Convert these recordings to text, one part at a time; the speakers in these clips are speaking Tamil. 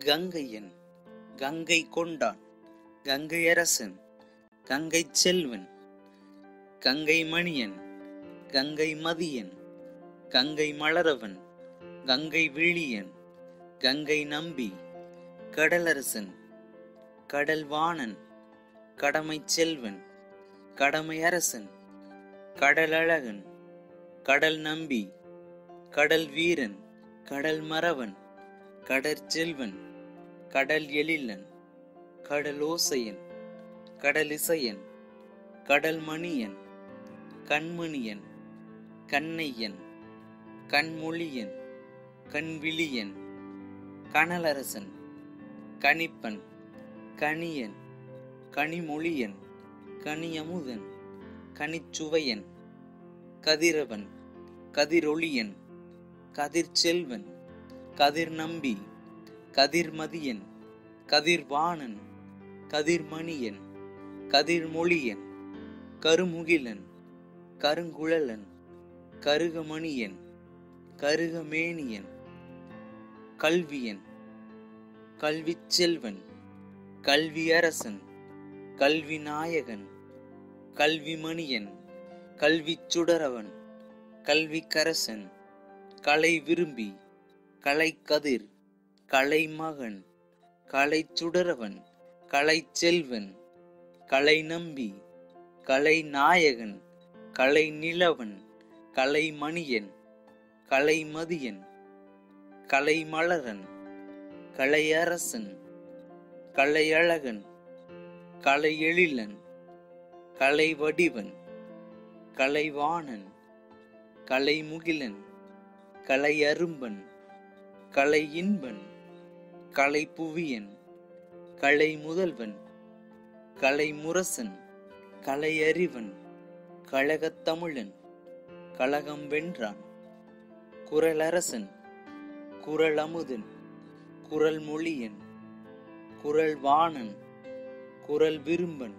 கங்கையன் கங்கை கொண்டான் கங்கையரசன் கங்கை செல்வன் கங்கை மணியன் கங்கை மதியன் கங்கை மலரவன் கங்கை விழியன் கங்கை நம்பி கடலரசன் கடல்வாணன் கடமை செல்வன் கடமை அரசன் கடலழகன் கடல் நம்பி கடல் வீரன் கடல் மறவன் கடற்செல்வன் கடல் எழிலன் கடலோசையன் கடலிசையன் கடல் மணியன் கண்மணியன் கண்ணையன் கண்மொழியன் கண்விழியன் கனலரசன் கணிப்பன் கணியன் கனிமொழியன் கனியமுதன் கனிச்சுவையன் கதிரவன் கதிரொளியன் கதிர்ச்செல்வன் கதிர் நம்பி கதிர்மதியன் கதிர்வாணன் கதிர்மணியன் கதிர்மொழியன் கருமுகிலன் கருங்குழலன் கருகமணியன் கருகமேனியன் கல்வியன் கல்விச் செல்வன் கல்வியரசன் கல்வி நாயகன் கல்விமணியன் கல்விச் சுடரவன் கல்விக்கரசன் கலை விரும்பி கலைக்கதிர் கலைமகன் கலைச் சுடரவன் கலைச் செல்வன் கலை நம்பி கலை நாயகன் கலை நிலவன் கலைமணியன் கலைமதியன் கலைமலரன் கலையரசன் கலையழகன் கலையெழிலன் கலைவடிவன் கலைவாணன் கலைமுகிலன் கலையரும்பன் கலையின்பன் கலைப்புவியன் கலைமுதல்வன் கலைமுரசன் கலையறிவன் கழகத்தமிழன் கழகம் வென்றான் குரலரசன் குரலமுதன் குரல் மொழியன் குரல் வாணன் குரல் விரும்பன்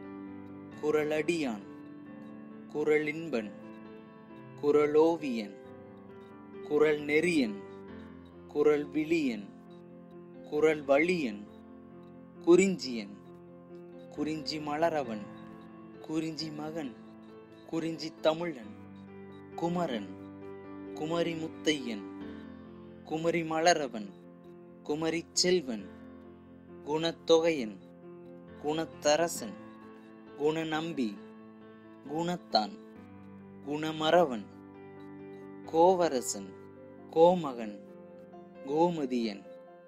குரலடியான் குரலின்பன் குரலோவியன் குரல் நெறியன் குரல் விழியன் குரல் வழியன் குறிஞ்சியன் குறிஞ்சி மலரவன் குறிஞ்சி மகன் குறிஞ்சி தமிழன் குமரன் குமரி முத்தையன் குமரி மலரவன் குமரி செல்வன் குணத்தொகையன் குணத்தரசன் குணநம்பி குணத்தான் குணமறவன் கோவரசன் கோமகன் கோமதியன்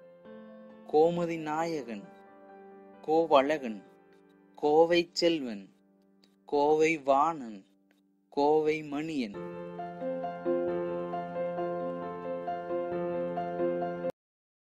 கோமதி நாயகன் கோவழகன் கோவை செல்வன் கோவை வாணன் கோவை மணியன்